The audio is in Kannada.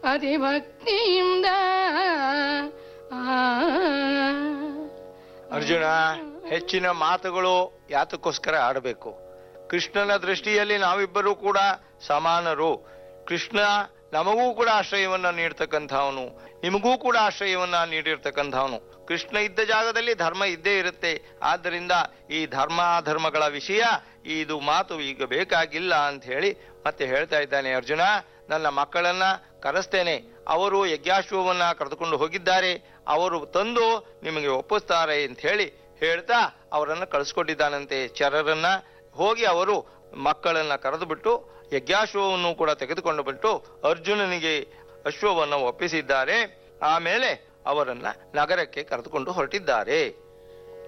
ಅತಿ ಭಕ್ತಿಯಿಂದ ಆ ಅರ್ಜುನ ಹೆಚ್ಚಿನ ಮಾತುಗಳು ಯಾತಕ್ಕೋಸ್ಕರ ಆಡಬೇಕು ಕೃಷ್ಣನ ದೃಷ್ಟಿಯಲ್ಲಿ ನಾವಿಬ್ಬರೂ ಕೂಡ ಸಮಾನರು ಕೃಷ್ಣ ನಮಗೂ ಕೂಡ ಆಶ್ರಯವನ್ನ ನೀಡ್ತಕ್ಕಂಥವನು ನಿಮಗೂ ಕೂಡ ಆಶ್ರಯವನ್ನ ನೀಡಿರ್ತಕ್ಕಂಥವನು ಕೃಷ್ಣ ಇದ್ದ ಜಾಗದಲ್ಲಿ ಧರ್ಮ ಇದ್ದೇ ಇರುತ್ತೆ ಆದ್ದರಿಂದ ಈ ಧರ್ಮ ಅಧರ್ಮಗಳ ವಿಷಯ ಇದು ಮಾತು ಈಗ ಬೇಕಾಗಿಲ್ಲ ಅಂತ ಹೇಳಿ ಮತ್ತೆ ಹೇಳ್ತಾ ಇದ್ದಾನೆ ಅರ್ಜುನ ನನ್ನ ಮಕ್ಕಳನ್ನ ಕರೆಸ್ತೇನೆ ಅವರು ಯಜ್ಞಾಶ್ವವನ್ನ ಕರೆದುಕೊಂಡು ಹೋಗಿದ್ದಾರೆ ಅವರು ತಂದು ನಿಮಗೆ ಒಪ್ಪಿಸ್ತಾರೆ ಅಂತ ಹೇಳಿ ಹೇಳ್ತಾ ಅವರನ್ನ ಕಳಿಸ್ಕೊಟ್ಟಿದ್ದಾನಂತೆ ಚರರನ್ನ ಹೋಗಿ ಅವರು ಮಕ್ಕಳನ್ನ ಕರೆದು ಬಿಟ್ಟು ಯಜ್ಞಾಶ್ವವನ್ನು ಕೂಡ ತೆಗೆದುಕೊಂಡು ಬಿಟ್ಟು ಅರ್ಜುನನಿಗೆ ಅಶ್ವವನ್ನು ಒಪ್ಪಿಸಿದ್ದಾರೆ ಆಮೇಲೆ ಅವರನ್ನ ನಗರಕ್ಕೆ ಕರೆದುಕೊಂಡು ಹೊರಟಿದ್ದಾರೆ